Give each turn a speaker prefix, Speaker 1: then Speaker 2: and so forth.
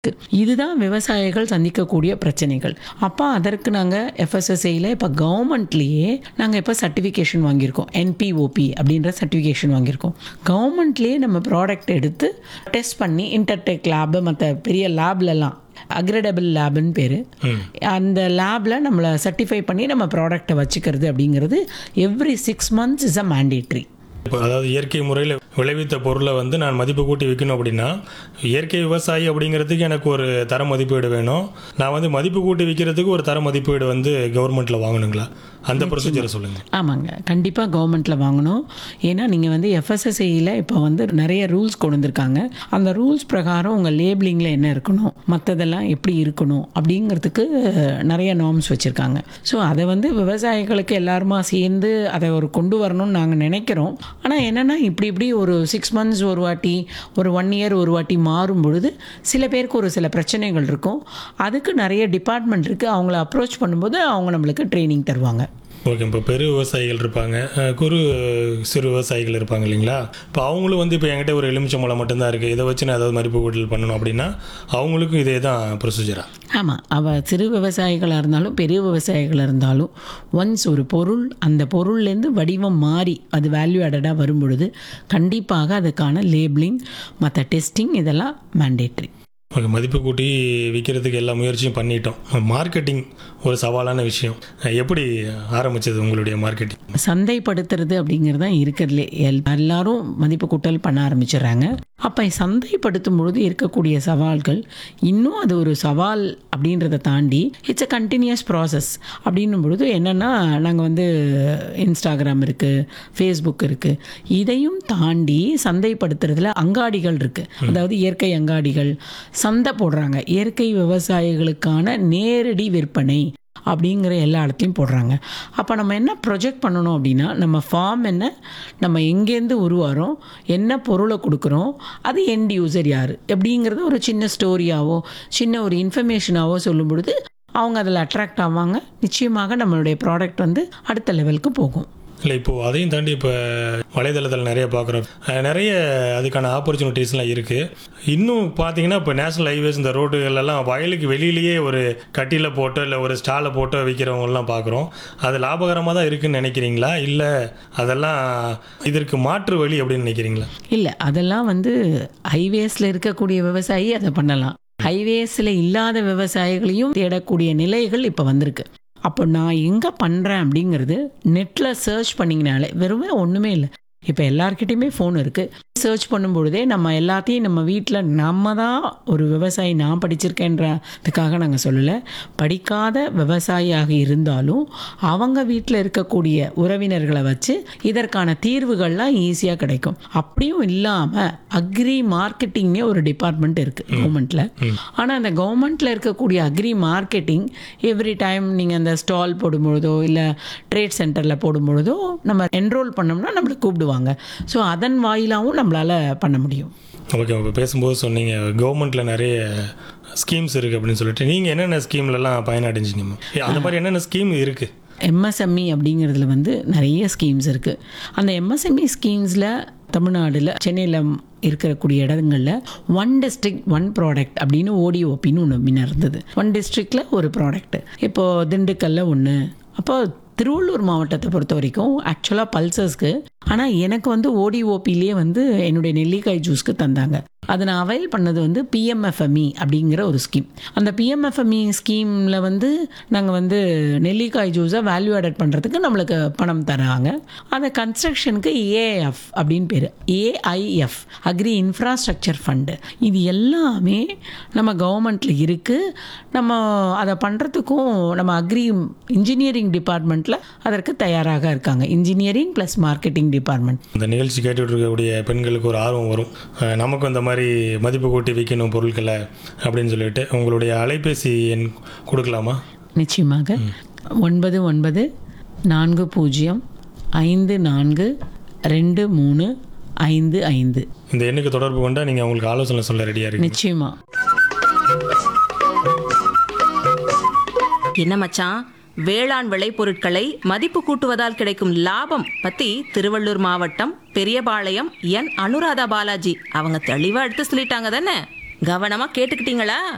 Speaker 1: இதுதான் விவசாயிகள் சந்திக்கக்கூடிய பிரச்சனைகள் அப்போ அதற்கு நாங்கள் எஃப்எஸ்எஸ்ஐயில் இப்போ கவர்மெண்ட்லேயே நாங்கள் இப்போ சர்டிஃபிகேஷன் வாங்கியிருக்கோம் என்பிஓபி அப்படின்ற சர்டிஃபிகேஷன் வாங்கியிருக்கோம் கவர்மெண்ட்லேயே நம்ம ப்ராடக்ட் எடுத்து டெஸ்ட் பண்ணி இன்டர்டெக் லேபு மற்ற பெரிய லேப்லலாம் அக்ரெடபிள் லேப்னு பேர் அந்த லேபில் நம்மளை சர்டிஃபை பண்ணி நம்ம ப்ராடக்ட்டை வச்சுக்கிறது அப்படிங்கிறது every six months is a mandatory
Speaker 2: இப்போ அதாவது இயற்கை முறையில் விளைவித்த பொருளை வந்து நான் மதிப்பு கூட்டி விற்கணும் அப்படின்னா இயற்கை விவசாயி அப்படிங்கிறதுக்கு எனக்கு ஒரு தர மதிப்பீடு வேணும் நான் வந்து மதிப்பு கூட்டி விற்கிறதுக்கு ஒரு தர மதிப்பீடு வந்து கவர்மெண்ட்டில் வாங்கணுங்களா அந்த ப்ரொசீஜரை சொல்லுங்கள்
Speaker 1: ஆமாங்க கண்டிப்பாக கவர்மெண்ட்டில் வாங்கணும் ஏன்னா நீங்கள் வந்து எஃப்எஸ்எஸ்ஐயில் இப்போ வந்து நிறைய ரூல்ஸ் கொண்டு வந்திருக்காங்க அந்த ரூல்ஸ் பிரகாரம் உங்கள் லேபிளிங்கில் என்ன இருக்கணும் மற்றதெல்லாம் எப்படி இருக்கணும் அப்படிங்கிறதுக்கு நிறைய நார்ம்ஸ் வச்சுருக்காங்க ஸோ அதை வந்து விவசாயிகளுக்கு எல்லாருமா சேர்ந்து அதை ஒரு கொண்டு வரணும்னு நாங்கள் நினைக்கிறோம் ஆனால் என்னென்னா இப்படி இப்படி ஒரு சிக்ஸ் மந்த்ஸ் ஒரு வாட்டி ஒரு ஒன் இயர் ஒரு வாட்டி மாறும் பொழுது சில பேருக்கு ஒரு சில பிரச்சனைகள் இருக்கும் அதுக்கு நிறைய டிபார்ட்மெண்ட் இருக்குது அவங்கள அப்ரோச் பண்ணும்போது அவங்க நம்மளுக்கு ட்ரைனிங் தருவாங்க
Speaker 2: ஓகே இப்போ பெரு விவசாயிகள் இருப்பாங்க அஹ், குறு சிறு விவசாயிகள் இருப்பாங்க இல்லைங்களா இப்போ அவங்களும் வந்து இப்போ என்கிட்ட ஒரு எலுமிச்சம்பழம் மட்டும்தான் இருக்குது இதை வச்சு நான் ஏதாவது மதிப்பு கூட்டல் பண்ணணும் அப்படின்னா அவங்களுக்கும் இதே தான் ப்ரொசீஜரா
Speaker 1: ஆமாம் அவள் சிறு விவசாயிகளாக இருந்தாலும் பெரிய விவசாயிகளாக இருந்தாலும் ஒன்ஸ் ஒரு பொருள் அந்த பொருள்லேருந்து வடிவம் மாறி அது வேல்யூ ஆடடாக வரும் பொழுது கண்டிப்பாக அதுக்கான லேபிளிங் மற்ற டெஸ்டிங் இதெல்லாம் மேண்டேட்ரி
Speaker 2: ஓகே மதிப்பு கூட்டி விற்கிறதுக்கு எல்லா முயற்சியும் பண்ணிட்டோம் மார்க்கெட்டிங் ஒரு சவாலான விஷயம் அஹ், எப்படி ஆரம்பிச்சது உங்களுடைய மார்க்கெட்டிங்
Speaker 1: சந்தைப்படுத்துறது அப்படிங்கிறது தான் இருக்கிறதுலே எல் எல்லாரும் மதிப்பு கூட்டல் பண்ண ஆரம்பிச்சிடுறாங்க அப்போ சந்தைப்படுத்தும் பொழுது இருக்கக்கூடிய சவால்கள் இன்னும் அது ஒரு சவால் அப்படின்றத தாண்டி இட்ஸ் அ கண்டினியூஸ் ப்ராசஸ் அப்படின்னும் பொழுது என்னென்னா நாங்கள் வந்து இன்ஸ்டாகிராம் இருக்குது ஃபேஸ்புக் இருக்குது இதையும் தாண்டி சந்தைப்படுத்துறதுல அங்காடிகள் இருக்குது அதாவது இயற்கை அங்காடிகள் சந்தை போடுறாங்க இயற்கை விவசாயிகளுக்கான நேரடி விற்பனை அப்படிங்கிற எல்லா இடத்துலையும் போடுறாங்க அப்போ நம்ம என்ன ப்ரொஜெக்ட் பண்ணணும் அப்படின்னா நம்ம ஃபார்ம் என்ன நம்ம எங்கேருந்து உருவாரோம் என்ன பொருளை கொடுக்குறோம் அது எண்ட் யூசர் யார் எப்படிங்கிறது ஒரு சின்ன ஸ்டோரியாவோ சின்ன ஒரு இன்ஃபர்மேஷனாவோ சொல்லும் பொழுது அவங்க அதில் அட்ராக்ட் ஆவாங்க நிச்சயமாக நம்மளுடைய ப்ராடக்ட் வந்து அடுத்த லெவலுக்கு போகும்
Speaker 2: இல்லை இப்போது அதையும் தாண்டி இப்போ வலைதளத்தில் நிறைய பார்க்குறோம் அஹ், நிறைய அதுக்கான ஆப்பர்ச்சுனிட்டிஸ்லாம் இருக்குது இன்னும் பார்த்தீங்கன்னா இப்போ நேஷனல் ஹைவேஸ் இந்த ரோடுகளெல்லாம் வயலுக்கு வெளியிலேயே ஒரு கட்டியில் போட்டோ இல்லை ஒரு ஸ்டாலை போட்டோ விற்கிறவங்கலாம் பார்க்குறோம் அது லாபகரமாக தான் இருக்குன்னு நினைக்கிறீங்களா இல்லை அதெல்லாம் இதற்கு மாற்று வழி அப்படின்னு நினைக்கிறீங்களா
Speaker 1: இல்லை அதெல்லாம் வந்து ஹைவேஸில் இருக்கக்கூடிய விவசாயி அதை பண்ணலாம் ஹைவேஸில் இல்லாத விவசாயிகளையும் தேடக்கூடிய நிலைகள் இப்போ வந்திருக்கு அப்போ நான் எங்கே பண்ணுறேன் அப்படிங்கிறது நெட்டில் சர்ச் பண்ணிங்கனாலே வெறுமே ஒன்றுமே இல்லை இப்போ எல்லார்கிட்டயுமே ஃபோன் இருக்குது சர்ச் பண்ணும்பொழுதே நம்ம எல்லாத்தையும் நம்ம வீட்டில் நம்ம தான் ஒரு விவசாயி நான் படிச்சிருக்கேன்றதுக்காக நாங்கள் சொல்லலை படிக்காத விவசாயியாக இருந்தாலும் அவங்க வீட்டில் இருக்கக்கூடிய உறவினர்களை வச்சு இதற்கான தீர்வுகள்லாம் ஈஸியாக கிடைக்கும் அப்படியும் இல்லாமல் அக்ரி மார்க்கெட்டிங்னே ஒரு டிபார்ட்மெண்ட் இருக்குது கவர்மெண்ட்டில் ஆனால் அந்த கவர்மெண்ட்டில் இருக்கக்கூடிய அக்ரி மார்க்கெட்டிங் எவ்ரி டைம் நீங்கள் அந்த ஸ்டால் போடும்பொழுதோ இல்லை ட்ரேட் சென்டரில் போடும்பொழுதோ நம்ம என்ரோல் பண்ணோம்னா நம்மளை கூப்பிடுவாங்க ஸோ அதன் வாயிலாகவும் நம்மளால் பண்ண முடியும்
Speaker 2: ஓகே இப்போ பேசும்போது சொன்னீங்க கவர்மெண்ட்டில் நிறைய ஸ்கீம்ஸ் இருக்குது அப்படின்னு சொல்லிட்டு நீங்கள் என்னென்ன ஸ்கீம்லலாம் பயனடைஞ்சிங்க அந்த மாதிரி என்னென்ன ஸ்கீம் இருக்குது
Speaker 1: எம்எஸ்எம்இ அப்படிங்கிறதுல வந்து நிறைய ஸ்கீம்ஸ் இருக்குது அந்த எம்எஸ்எம்இ ஸ்கீம்ஸில் தமிழ்நாடுல சென்னையில் இருக்கக்கூடிய இடங்களில் ஒன் டிஸ்ட்ரிக்ட் ஒன் ப்ராடக்ட் அப்படின்னு ஓடிஓபின்னு ஒன்று முன்ன இருந்தது ஒன் டிஸ்ட்ரிக்டில் ஒரு ப்ராடக்ட் இப்போது திண்டுக்கல்ல ஒன்று அப்போ திருவள்ளூர் மாவட்டத்தை பொறுத்த வரைக்கும் ஆக்சுவலாக பல்சர்ஸ்க்கு ஆனால் எனக்கு வந்து ஓடிஓபிலேயே வந்து என்னுடைய நெல்லிக்காய் ஜூஸ்க்கு தந்தாங்க அதை நான் அவைல் பண்ணது வந்து பிஎம்எஃப்எம்இ அப்படிங்கிற ஒரு ஸ்கீம் அந்த பிஎம்எஃப்எம்இ ஸ்கீமில் வந்து நாங்கள் வந்து நெல்லிக்காய் ஜூஸை வேல்யூ ஆடட் பண்ணுறதுக்கு நம்மளுக்கு பணம் தராங்க அந்த கன்ஸ்ட்ரக்ஷனுக்கு ஏஎஃப் அப்படின்னு பேர் ஏஐஎஃப் அக்ரி இன்ஃப்ராஸ்ட்ரக்சர் ஃபண்டு இது எல்லாமே நம்ம கவர்மெண்ட்டில் இருக்குது நம்ம அதை பண்ணுறதுக்கும் நம்ம அக்ரி இன்ஜினியரிங் டிபார்ட்மெண்ட்டில் அதற்கு தயாராக இருக்காங்க இன்ஜினியரிங் ப்ளஸ் மார்க்கெட்டிங் டிபார்ட்மெண்ட்
Speaker 2: இந்த நிகழ்ச்சி கேட்டுட்டு இருக்கக்கூடிய பெண்களுக்கு ஒரு ஆர்வம் வரும் அஹ் நமக்கும் இந்த மாதிரி மதிப்பு கூட்டி விற்கணும் பொருட்களை அப்படின்னு சொல்லிட்டு உங்களுடைய அலைபேசி எண் கொடுக்கலாமா
Speaker 1: நிச்சயமாக ஒன்பது ஒன்பது நான்கு பூஜ்ஜியம் ஐந்து நான்கு ரெண்டு மூணு ஐந்து ஐந்து
Speaker 2: இந்த எண்ணுக்கு தொடர்பு கொண்டா நீங்கள் உங்களுக்கு ஆலோசனை சொல்ல ரெடியாக இருக்கு
Speaker 1: நிச்சயமா
Speaker 3: என்ன மச்சான் வேளாண் விளைபொருட்களை மதிப்பு கூட்டுவதால் கிடைக்கும் லாபம் பத்தி திருவள்ளூர் மாவட்டம் பெரியபாளையம் என் அனுராதா பாலாஜி அவங்க தெளிவா எடுத்து சொல்லிட்டாங்க தானே கவனமா கேட்டுக்கிட்டீங்களா